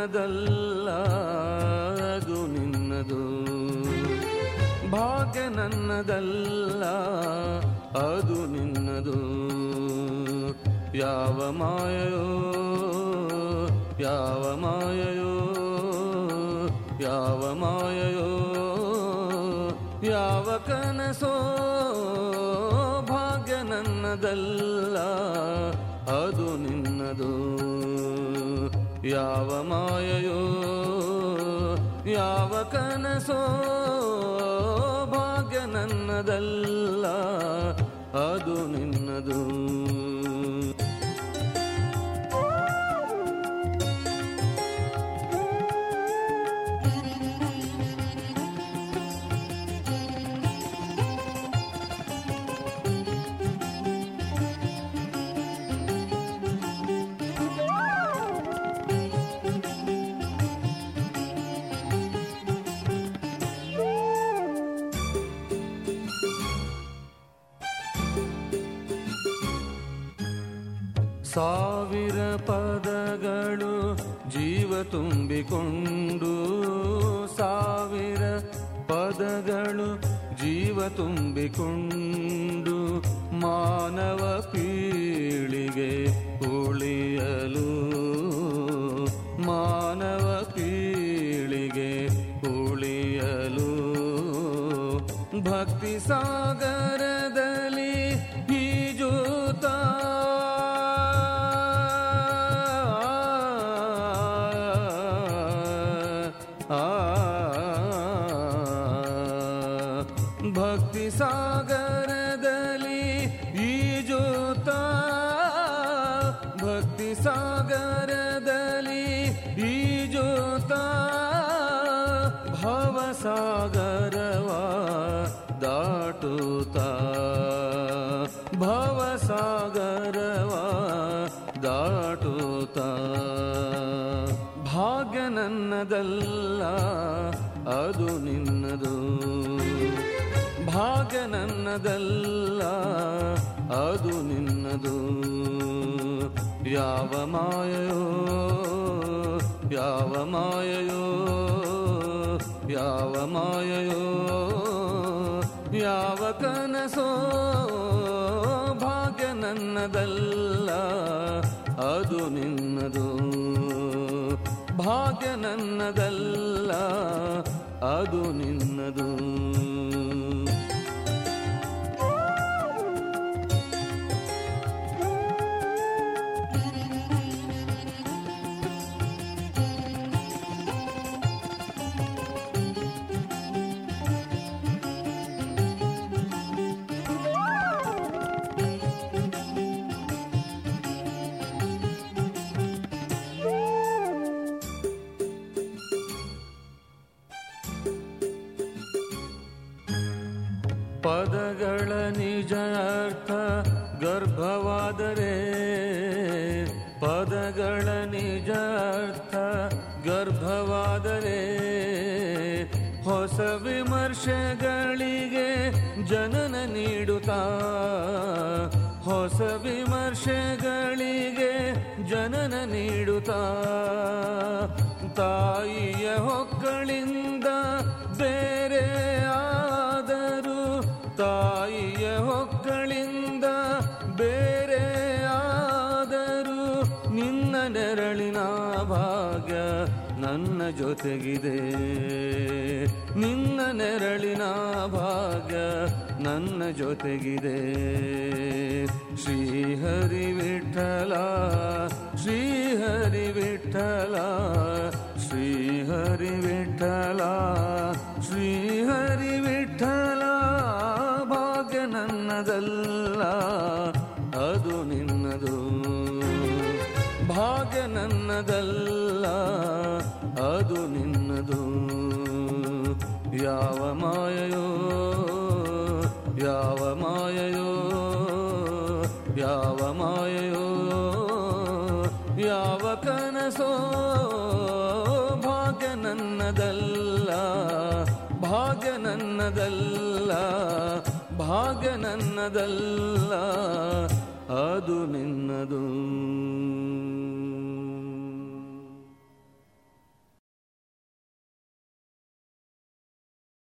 ನನ್ನದಲ್ಲ ಅದು ನಿನ್ನದು ಭಾಗ್ಯ ನನ್ನದಲ್ಲ ಅದು ನಿನ್ನದು ಯಾವ ಮಾಯೋ ಯಾವ ಮಾಯೋ ಯಾವ ಮಾಯೋ ಯಾವ ಕನಸೋ ಭಾಗ್ಯ ನನ್ನದಲ್ಲ ಅದು ನಿನ್ನದು ಯಾವ ಮಾಯೋ ಯಾವ ಕನಸೋ ಭಾಗ್ಯ ನನ್ನದಲ್ಲ ಅದು ನಿನ್ನದು ಸಾವಿರ ಪದಗಳು ಜೀವ ತುಂಬಿಕೊಂಡು ಸಾವಿರ ಪದಗಳು ಜೀವ ತುಂಬಿಕೊಂಡು ಮಾನವ ಪೀಳಿಗೆ ಉಳಿಯಲು ಮಾನವ ಪೀಳಿಗೆ ಉಳಿಯಲು ಭಕ್ತಿ ಸಾಗರದಲ್ಲಿ ಈಜುತ್ತಾ ಆ ಭಕ್ತಿ ಸಾಗರದಲ್ಲಿ ಈಜುತ್ತಾ ಭಕ್ತಿ ಸಾಗರದಲ್ಲಿ ಈಜುತ್ತಾ ಭವಸಾಗರವ ದಾಟುತ್ತಾ ಭವಸಾಗರವ ದಾಟುತ್ತಾ ಭಾಗ್ಯ ನನ್ನದಲ್ಲ ಅದು ನಿನ್ನದು ಭಾಗ್ಯ ನನ್ನದಲ್ಲ ಅದು ನಿನ್ನದು ಯಾವ ಮಾಯೋ ಯಾವ ಮಾಯೋ ಯಾವ ಮಾಯೋ ಯಾವ ಕನಸೋ ಭಾಗ್ಯ ನನ್ನದಲ್ಲ ಅದು ನಿನ್ನದು ಭಾಗ್ಯ ನನ್ನದಲ್ಲ ಅದು ನಿನ್ನದು ಪದಗಳ ನಿಜ ಅರ್ಥ ಗರ್ಭವಾದರೆ ಪದಗಳ ನಿಜ ಅರ್ಥ ಗರ್ಭವಾದರೆ ಹೊಸ ವಿಮರ್ಶೆಗಳಿಗೆ ಜನನ ನೀಡುತ್ತಾ ಹೊಸ ವಿಮರ್ಶೆಗಳಿಗೆ ಜನನ ನೀಡುತ್ತಾ ತಾಯಿಯ ಹೊಕ್ಕಳಿಂದ ಬೇರೆ ಆದರೂ ತಾಯಿಯ ಹೊಕ್ಕಳಿಂದ ಬೇರೆ ಆದರೂ ನಿನ್ನ ನೆರಳಿನ ಭಾಗ್ಯ ನನ್ನ ಜೊತೆಗಿದೆ ನಿನ್ನ ನೆರಳಿನ ಭಾಗ್ಯ ನನ್ನ ಜೊತೆಗಿದೆ ಶ್ರೀಹರಿ ವಿಠಲ ಶ್ರೀಹರಿ ವಿಠಲ ಶ್ರೀಹರಿ ವಿಠಲ ಶ್ರೀಹರಿ ವಿಠಲ ಭಾಗ್ಯ ನನ್ನದಲ್ಲ ಅದು ನಿನ್ನದು ಭಾಗ್ಯ ನನ್ನದಲ್ಲ ಅದು ನಿನ್ನದು ಯಾವ ಮಾಯೋ ಯಾವ ಮಾಯೋ ಯಾವ ಮಾಯೋ ಯಾವ ಕನಸೋ ಭಾಗ್ಯ ನನ್ನದಲ್ಲ ಭಾಗ್ಯ ನನ್ನದಲ್ಲ ಭಾಗ್ಯ ನನ್ನದಲ್ಲ ಅದು ನಿನ್ನದು